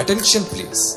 Attention please.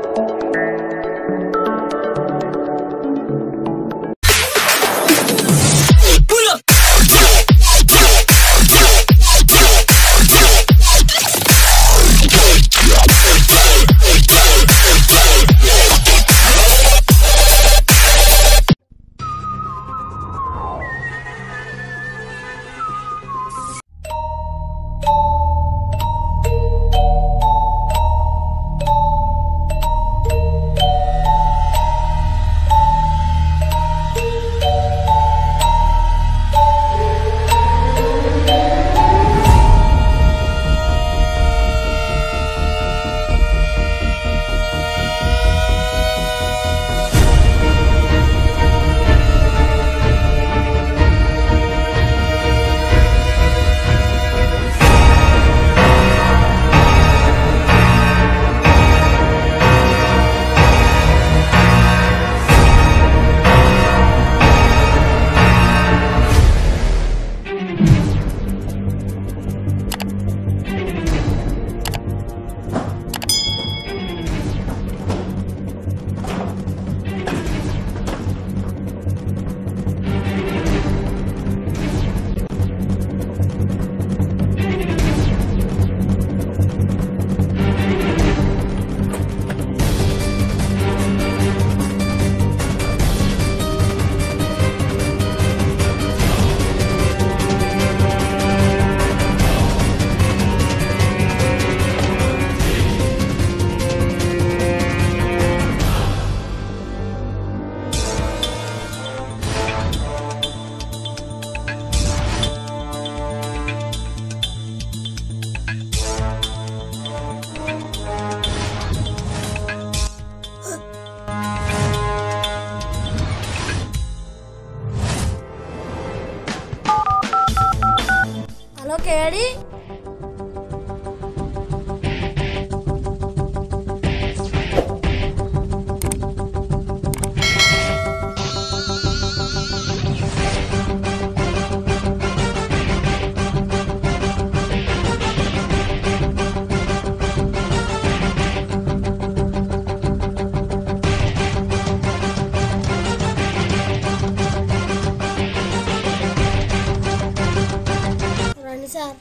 Hello కేడి రండి sir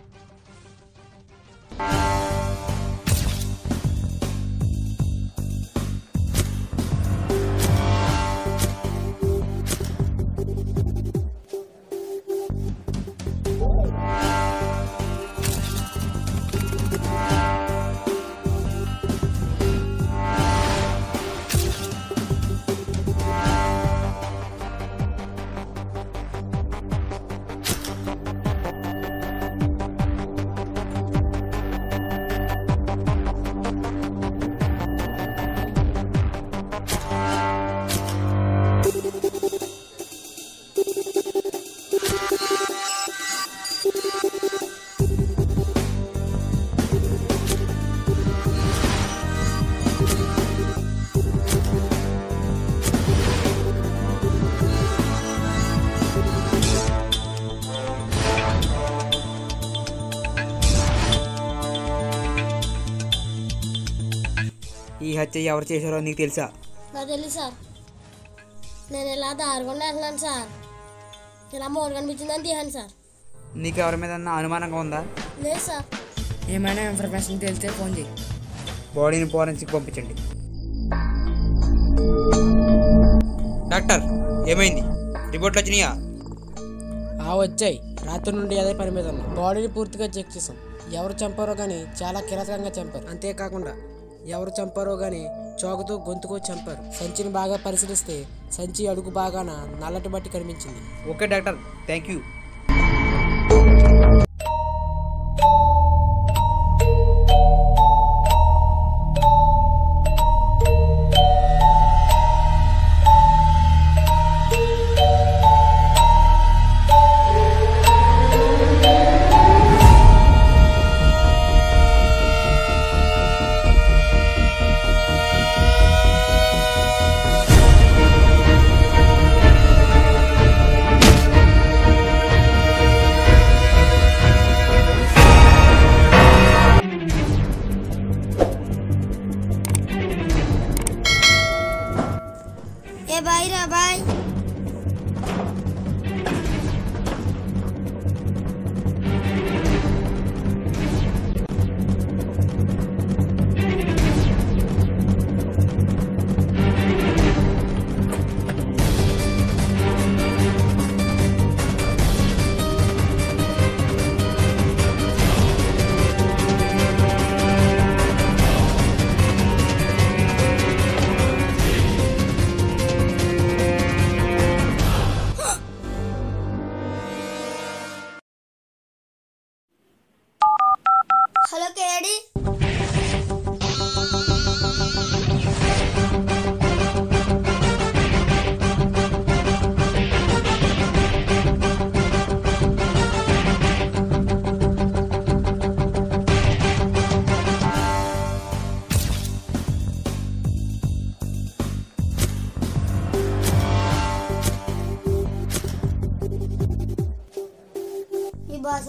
ఈ హత్య ఎవరు చేశారో నీకు తెలుసా నాకు తెలుసు సార్ నేను ఇలా దారుకుండా వెళ్తున్నాను సార్ ఇలా మోడు కనిపించిందని తీయండి సార్ నీకు ఎవరి మీద అనుమానంగా ఉందా లేదు సార్ ఏమైనా ఇన్ఫర్మేషన్ తెలిస్తే ఫోన్ చేయి బాడీని ఫోరెన్సిక్ పంపించండి డాక్టర్ ఏమైంది రిపోర్ట్లు వచ్చినాయా ఆ వచ్చాయి రాత్రి నుండి అదే పని మీద ఉన్నాం బాడీని పూర్తిగా చెక్ చేసాం ఎవరు చంపారో కానీ చాలా కిరాతకంగా చంపారు అంతేకాకుండా ఎవరు చంపారో కానీ చోకతో గొంతుకో చంపారు సంచిని బాగా పరిశీలిస్తే సంచి అడుగు బాగాన నల్లటి బట్టి కనిపించింది ఓకే డాక్టర్ థ్యాంక్ యూ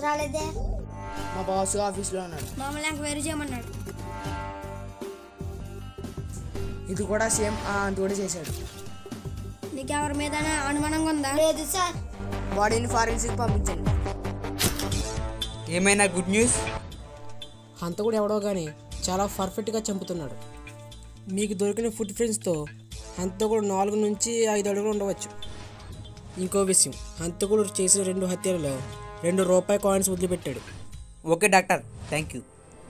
రాలేదే మా బాస్ ఆఫీస్లో ఉన్నాడు మమ్మల్ని ఎంక్వైరీ చేయమన్నాడు ఇది కూడా సేమ్ ఆ అంత కూడా చేశాడు నీకు ఎవరి మీద అనుమానంగా ఉందా లేదు సార్ బాడీని ఫారెన్సిక్ పంపించండి ఏమైనా గుడ్ న్యూస్ హంతకుడు ఎవడో కానీ చాలా పర్ఫెక్ట్గా చంపుతున్నాడు మీకు దొరికిన ఫుడ్ ఫ్రెండ్స్తో హంతకుడు నాలుగు నుంచి ఐదు అడుగులు ఉండవచ్చు ఇంకో విషయం హంతకుడు చేసిన రెండు హత్యలలో రెండు రూపాయి కాయిన్స్ వదిలిపెట్టాడు ఓకే డాక్టర్ థ్యాంక్ యూ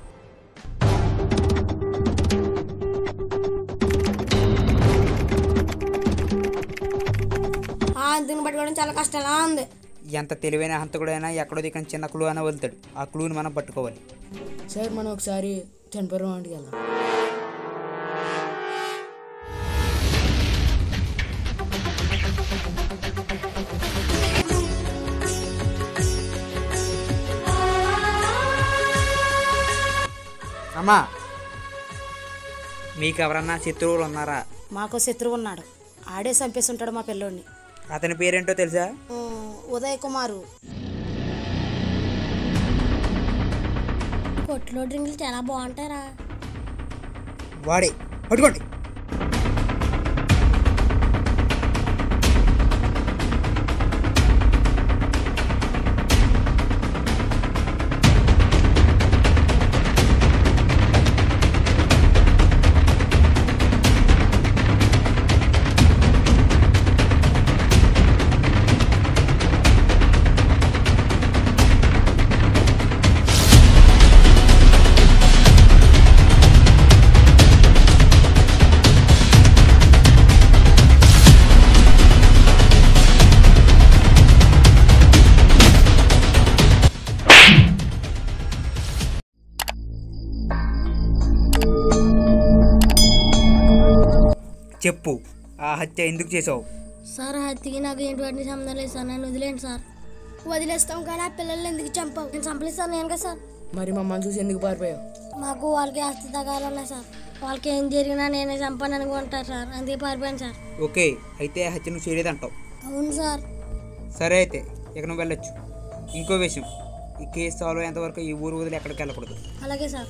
దీన్ని పట్టుకోవడం చాలా కష్టంగా ఉంది ఎంత తెలివైన హంతకుడైనా ఎక్కడో దిక్కని చిన్న క్లూ అయినా వదులుతాడు ఆ క్లూని మనం పట్టుకోవాలి సార్ మనం ఒకసారి చనిపోయిన వాటికి వెళ్దాం అమ్మా మీకు ఎవరన్నా శత్రువులు ఉన్నారా మాకు శత్రువు ఉన్నాడు ఆడే చంపేస్తుంటాడు మా పిల్లోడిని అతని పేరేంటో తెలుసా ఉదయ్ కుమారు కొట్టులో డ్రింకులు చాలా బాగుంటారా వాడే పట్టుకోండి చెప్పు ఆ హత్య ఎందుకు చేసావు సార్ హత్యకి నాకు ఏంటి సంబంధం లేదు సార్ నన్ను వదిలేండి సార్ వదిలేస్తాం కానీ ఆ పిల్లల్ని ఎందుకు చంపావు నేను చంపలేస్తాను నేను కదా సార్ మరి మమ్మల్ని చూసి ఎందుకు పారిపోయావు మాకు వాళ్ళకి ఆస్తి తగాలు ఉన్నాయి సార్ వాళ్ళకి ఏం జరిగినా నేనే చంపాను అనుకుంటారు సార్ అందుకే పారిపోయాను సార్ ఓకే అయితే ఆ హత్య నువ్వు చేయలేదంటావు అవును సార్ సరే అయితే ఇక నువ్వు వెళ్ళొచ్చు ఇంకో విషయం ఈ కేసు సాల్వ్ అయ్యేంత వరకు ఈ ఊరు వదిలి ఎక్కడికి వెళ్ళకూడదు అలాగే సార్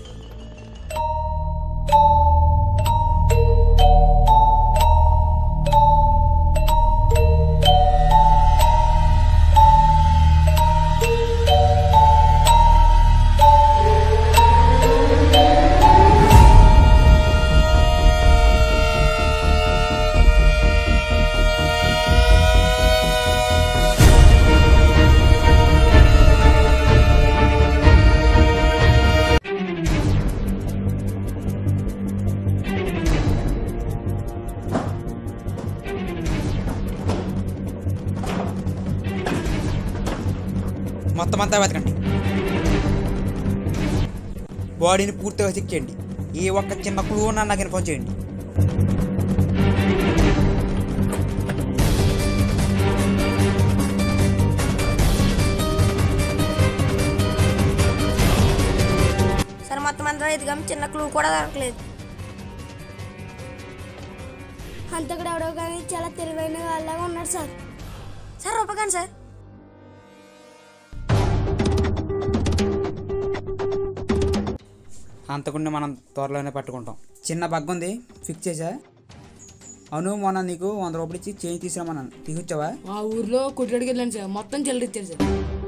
మొత్తం అంతా వెతకండి బాడీని పూర్తిగా చెక్ చేయండి ఏ ఒక్క చిన్న క్లూ ఉన్నా నాకు ఇన్ఫార్మ్ చేయండి సార్ మొత్తం అంతా ఎదిగాం చిన్న క్లూ కూడా దొరకలేదు హంతకుడు ఎవడో కానీ చాలా తెలివైన వాళ్ళగా ఉన్నాడు సార్ సార్ రూపకాన్ సార్ అంతకుండా మనం త్వరలోనే పట్టుకుంటాం చిన్న బగ్ ఉంది ఫిక్స్ చేసా అవును మొన్న నీకు వంద రూపాయలు ఇచ్చి చేంజ్ తీసుకురామన్నాను తీసుకొచ్చావా మా ఊర్లో కొట్టుడికి వెళ్ళాను సార్ మొత్తం చెల్లిచ్చారు సార్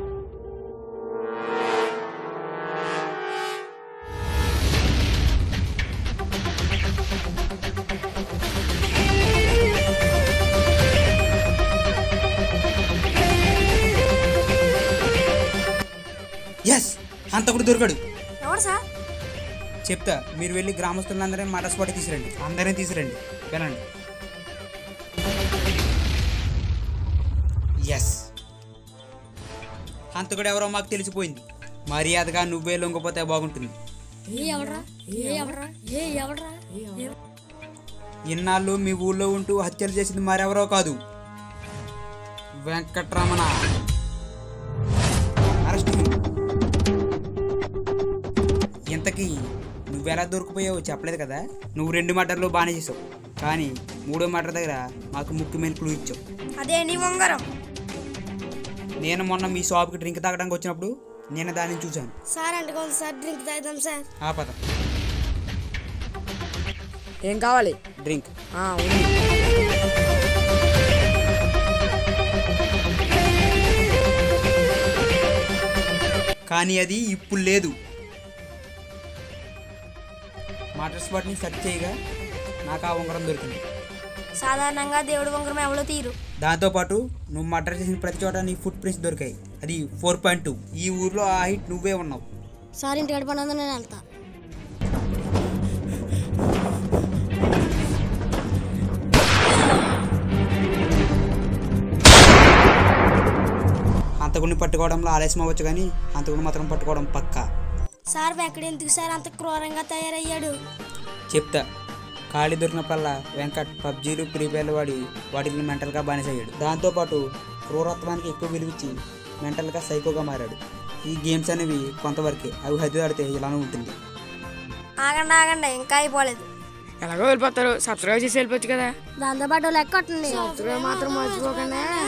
ఎస్ అంతకుడు దొరికాడు ఎవరు సార్ చెప్తా మీరు వెళ్ళి గ్రామస్తులందరినీ మాట స్పాట్ తీసురండి అందరినీ తీసురండి వెళ్ళండి ఎస్ హంతకుడు ఎవరో మాకు తెలిసిపోయింది మర్యాదగా నువ్వే లొంగిపోతే బాగుంటుంది ఏ ఎవడరా ఏ ఎవడరా ఏ ఎవడరా ఏ- ఇన్నాళ్ళు మీ ఊళ్ళో ఉంటూ హత్యలు చేసింది మరెవరో కాదు వెంకట్రమణ అరెస్ట్ him. ఇంతకీ నువ్వెలా దొరికిపోయావో చెప్పలేదు కదా నువ్వు రెండు మటర్లు బాగానే చేసావు కానీ మూడో మటర్ దగ్గర మాకు ముఖ్యమైన క్లూ ఇచ్చావు అదే నీ ఉంగరం నేను మొన్న మీ షాప్కి డ్రింక్ తాగడానికి వచ్చినప్పుడు నేను దానిని చూశాను సార్ అంటుకోండి సార్ డ్రింక్ తాగుదాం సార్ ఆ పద ఏం కావాలి డ్రింక్ ఆ, ఉంది కానీ అది ఇప్పుడు లేదు మాటర్ స్పాట్ని సెర్చ్ చేయగా నాకు ఆ ఉంగరం దొరికింది సాధారణంగా దేవుడు వంకరం ఎవరో తీరు దాంతోపాటు నువ్వు మర్డర్ చేసిన ప్రతి చోట నీ ఫుట్ ప్రింట్స్ దొరికాయి అది ఫోర్ పాయింట్ టూ ఈ ఊర్లో ఆ హైట్ నువ్వే ఉన్నావు సార్ ఇంటి గడపనందు నేను వెళ్తా హంతకుడిని పట్టుకోవడంలో ఆలస్యం అవ్వచ్చు కానీ హంతకుడిని మాత్రం పట్టుకోవడం పక్కా సార్ వెంకట ఎందుకు సార్ అంత క్రూరంగా తయారయ్యాడు చెప్తా ఖాళీ దొరికినప్పుడల్లా వెంకట్ పబ్జీలు ఫ్రీ ఫైర్లు వాడి వాటిని మెంటల్గా బానిసయ్యాడు దాంతోపాటు క్రూరత్వానికి ఎక్కువ విలువిచ్చి మెంటల్గా సైకోగా మారాడు ఈ గేమ్స్ అనేవి కొంతవరకే అవి హద్దు దాడితే ఇలానే ఉంటుంది ఆగండి ఆగండి ఇంకా అయిపోలేదు ఎలాగో వెళ్ళిపోతారు సబ్స్క్రైబ్ చేసి వెళ్ళిపోవచ్చు కదా దాంతోపాటు లెక్క కొట్టండి సబ్స్క్రైబ్ మాత్రం మర్చిపోకండి